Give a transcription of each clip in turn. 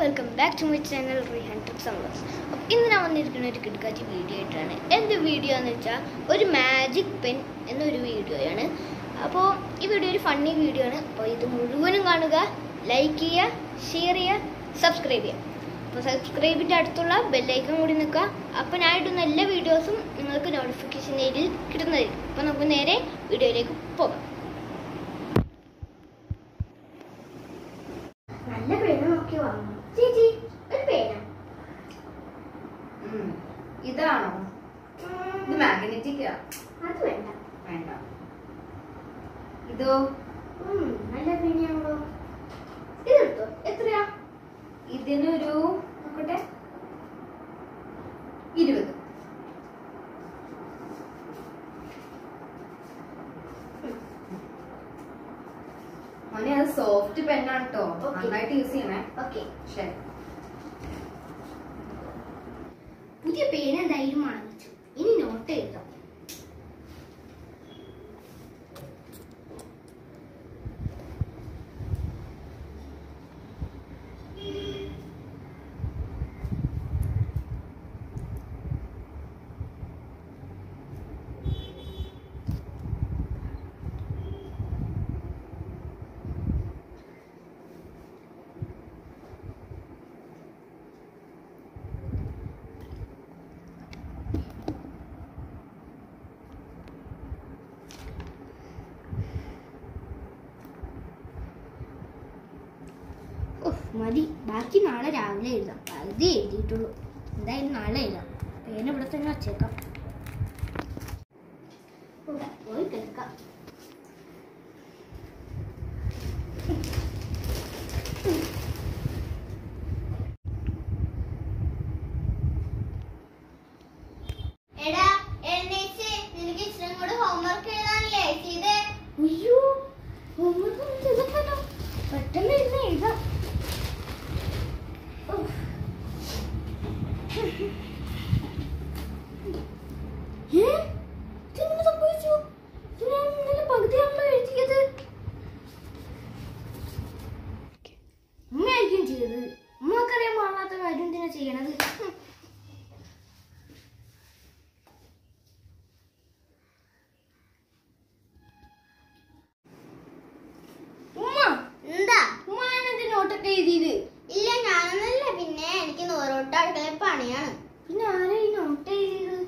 Welcome back to my channel Rehan trip summers അപ്പോൾ ഇന്ന് ഞാൻ വന്നിരിക്കുന്ന ഒരു കിടക്കാച്ചി വീഡിയോ ആയിട്ടാണ് എന്ത് വീഡിയോ എന്ന് വെച്ചാൽ ഒരു മാജിക് പെൻ എന്നൊരു വീഡിയോയാണ് അപ്പോൾ ഈ വീഡിയോ ഒരു ഫണ്ണി വീഡിയോ ആണ് അപ്പോൾ ഇത് മുഴുവനും കാണുക ലൈക്ക് ചെയ്യുക ഷെയർ ചെയ്യുക സബ്സ്ക്രൈബ് ചെയ്യുക അപ്പോൾ സബ്സ്ക്രൈബിൻ്റെ അടുത്തുള്ള ബെല്ലൈക്കൺ കൂടി നിൽക്കുക അപ്പോൾ ഞാൻ ഇടുന്ന എല്ലാ വീഡിയോസും നിങ്ങൾക്ക് നോട്ടിഫിക്കേഷൻ ഏരിയയിൽ കിട്ടുന്നതായിരിക്കും അപ്പോൾ നമുക്ക് നേരെ വീഡിയോയിലേക്ക് പോകാം നല്ല പേന നോക്കി വാങ്ങണം ചേച്ചി ഒരു പേന ഉം. ഇതാണോ ഇത് മാഗ്നറ്റിക് അത് വേണ്ട വേണ്ട ഇതോ ഉം, നല്ല പേനയാണല്ലോ ഇതെടുത്തോ എത്രയാ ഇതിനൊരു നോക്കട്ടെ ഇരുപത് മോനെ അത് സോഫ്റ്റ് പെന്നാണ് കേട്ടോ Okay. നന്നായിട്ട് യൂസ് ചെയ്യണേ ഓക്കെ ശരി പുതിയ പേന എന്തായാലും വാങ്ങിച്ചു ഇനി നോട്ട് എഴുതാം ഓഹ് മതി ബാക്കി നാളെ രാവിലെ എഴുതാം പകുതി എഴുതിയിട്ടുള്ളൂ എന്തായാലും നാളെ എഴുതാം പേന ഇവിടെ തന്നെ വച്ചേക്കാം ഓ, പോയി കിടക്കാം എടാ എഴുന്നേറ്റ് നിനക്ക് ഇച്ചിരി കൂടെ ഹോംവർക്ക് എഴുതാനില്ലേ ചെയ്തേ അയ്യോ homework ഒന്നും ചെയ്തിട്ടില്ലല്ലോ. പെട്ടെന്ന് ഇരുന്ന് എഴുതാം ഉഫ്. ഏ? ഇതെങ്ങനെ സംഭവിച്ചു? ഇത് ഞാൻ ഇന്നലെ പകുതിയാണല്ലോ എഴുതിയത്. ഉമ്മയായിരിക്കും ചെയ്തത് ഉമ്മക്കറിയാൻ പാടാത്ത കാര്യം എന്തിനാ ചെയ്യണത് ഹും. ഉമ്മ എന്താ ഉമ്മയാണ് എന്റെ നോട്ടൊക്കെ എഴുതിയത് ഇല്ല ഞാനൊന്നല്ല പിന്നെ എനിക്ക് നൂറോട്ട് അടുക്കള പണിയാണ് പിന്നെ ആരാ ഈ നോട്ട് എഴുതിയത്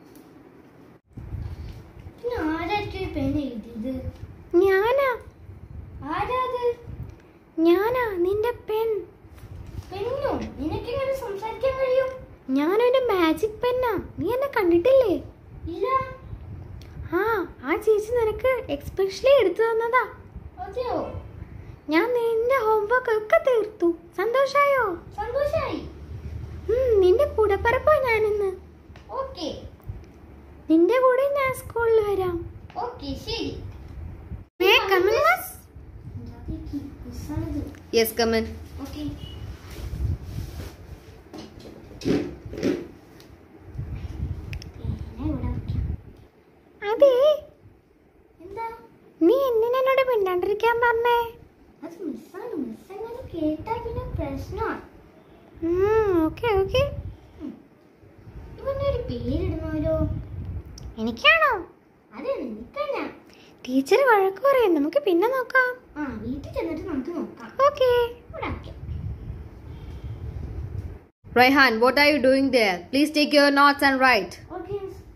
പിന്നെ ആരായിരിക്കും ഈ പെൻ എഴുതിയത് ഞാനാ ആരാ അത് ഞാനാ നിന്റെ പെൻ പെണ്ണോ നിനക്കെങ്ങനെ സംസാരിക്കാൻ കഴിയും ഞാനൊരു മാജിക് പെന്നാ നീ എന്നെ കണ്ടിട്ടില്ലേ ഇല്ല ആ ആ ചേച്ചി നിനക്ക് എക്സ്പെഷ്യലി എടുത്തു തന്നതാ അതെയോ ഞാൻ നിന്റെ ഹോംവർക്ക് ഒക്കെ തീർത്തു സന്തോഷായോ സന്തോഷായി ഉം, നിന്റെ കൂടപ്പറപ്പാ ഞാനിന്ന് ഓക്കെ നിന്റെ കൂടെ ഞാൻ സ്കൂളിൽ വരാം ഓക്കെ ശരി May I come in, miss? Yes come in okay അതെ എന്താ നീ എന്തിനാ എന്നോട് മിണ്ടാണ്ടിരിക്കാൻ പറഞ്ഞേ അത് മിസ്സാണ് മിസ് എങ്ങനെ കേട്ടാ പിന്നെ പ്രശ്നമാണ് ഓക്കെ ഓക്കെ ഇവനൊരു പേരിടണമല്ലോ എനിക്കാണോ അതെ നിനക്കല്ല ടീച്ചർ വഴക്ക് പറയും നമുക്ക് പിന്നെ നോക്കാം ആ വീട്ടിൽ ചെന്നിട്ട് നമുക്ക് നോക്കാം ഓക്കെ ഇവിടെ ആക്കാം Raihan, what are you doing there? Please take your notes and write. Okay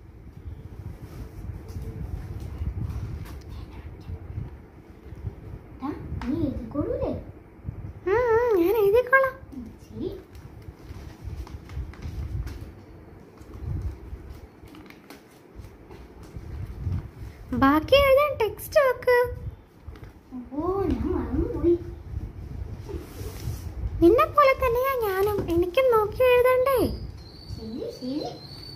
നീ എഴുതിക്കോളൂലേ ഞാൻ എഴുതിക്കോളാം ഉം, ശരി ബാക്കി എഴുതാൻ ടെക്സ്റ്റ് വെക്ക് ഓ ഞാൻ മറന്നുപോയി നിന്നെ പോലെ തന്നെയാ ഞാനും എനിക്കും നോക്കി എഴുതണ്ടേ ശരി ശരി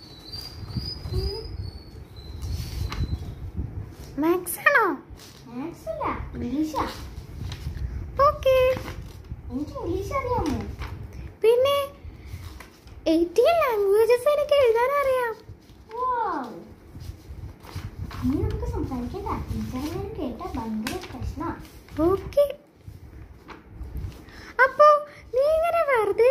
മാത്സ് ആണോ മാത്സ് അല്ല ഇംഗ്ലീഷാ ഓക്കെ എനിക്ക് ഇംഗ്ലീഷ് അറിയാമോ പിന്നെ എയ്റ്റീൻ ലാംഗ്വേജസ് എനിക്ക് എഴുതാൻ അറിയാം Wow. ഇനി നമുക്ക് സംസാരിക്കണ്ട ടീച്ചറിനെ കേട്ടാ ഭയങ്കര പ്രശ്നമാണ് ഓക്കെ അപ്പോ നീ ഇങ്ങനെ വെറുതെ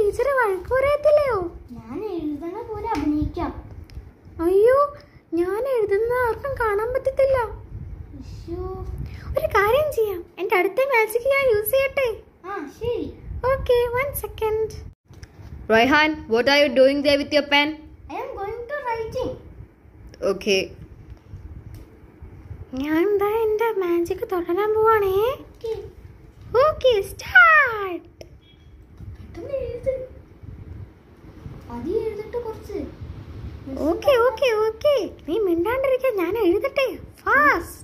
ടീച്ചർ വഴക്ക് പറയത്തില്ലയോ ഞാൻ എഴുതണ പോലെ അഭിനയിക്കാം അയ്യോ ഞാൻ എഴുതുന്ന ആർക്കും കാണാൻ പറ്റത്തില്ല അയ്യോ ഒരു കാര്യം ചെയ്യാം എൻ്റെ അടുത്ത മാജിക് ഞാൻ യൂസ് ചെയ്യട്ടെ ആ ശരി okay one second Raihan, what are you doing there with your pen? I am going to writing Okay. ഞാൻ എന്താ എൻ്റെ മാജിക് തുടരാൻ പോവാണേ ഓക്കെ ഓക്കെ സ്റ്റാർട്ട് പെട്ടെന്ന് എഴുത് പതിയെ എഴുതിട്ട് കുറച്ച് ഓക്കെ ഓക്കെ ഓക്കെ നീ മിണ്ടാണ്ടിരിക്കാൻ ഞാൻ എഴുതട്ടെ fast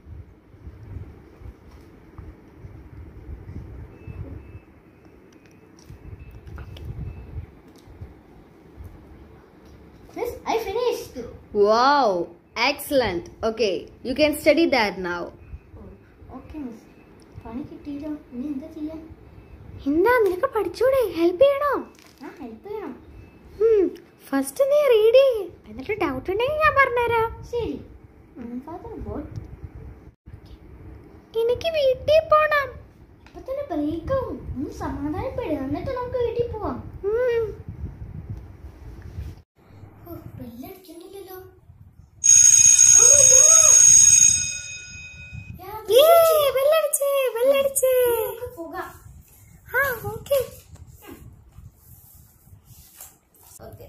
miss I finished Wow, excellent. Okay, you can study that now. Okay miss പണി കിട്ടിയല്ലോ ഇനി എന്താ ചെയ്യാൻ എന്താ നിനക്ക് പഠിച്ചൂടെ ഹെൽപ്പ് ചെയ്യണോ ആ ഹെൽപ്പ് ചെയ്യണം ഫസ്റ്റ് നീ റീഡ് ചെയ്യ് എന്നിട്ട് ഡൗട്ട് ഉണ്ടെങ്കിൽ ഞാൻ പറഞ്ഞുതരാം ശരി ഫാദർ ബോട്ട് എനിക്ക് വീട്ടിൽ പോണം ഇപ്പൊ തന്നെ ബ്രേക്ക് ആവും ഒന്ന് സമാധാനപ്പെടുക എന്നിട്ട് നമുക്ക് വീട്ടിൽ പോവാം ഉം. ഓ ബെല്ലടിക്കുന്നില്ലല്ലോ ഏയ്, ബെല്ലടിച്ചേ, ബെല്ലടിച്ചേ. പോകാം ആ, ഓക്കേ. ഓക്കെ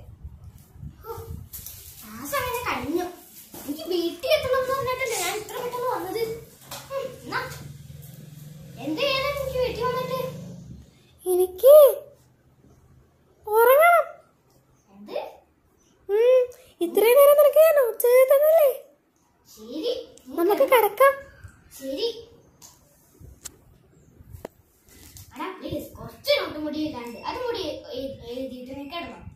ക്ലാസ് അങ്ങനെ കഴിഞ്ഞു എനിക്ക് വീട്ടിൽ എത്തണം എന്ന് പറഞ്ഞിട്ടല്ലേ ഞാൻ ഇത്ര പെട്ടെന്ന് വന്നത് ഉം, എന്നാ. എന്ത് ചെയ്യാനാ എനിക്ക് വീട്ടിൽ വന്നിട്ട് എനിക്ക് ഉറങ്ങണം എന്ത് ഉം, ഇത്രയും നേരം നിനക്ക് ഞാൻ നോട്ട്സ് എഴുതി തന്നില്ലേ ശരി നമുക്ക് കിടക്കാം ശരി അടാ പ്ലീസ് കുറച്ച് നോട്ടും കൂടി എഴുതാണ്ട് അതും കൂടി എഴുതിയിട്ട് കിടണം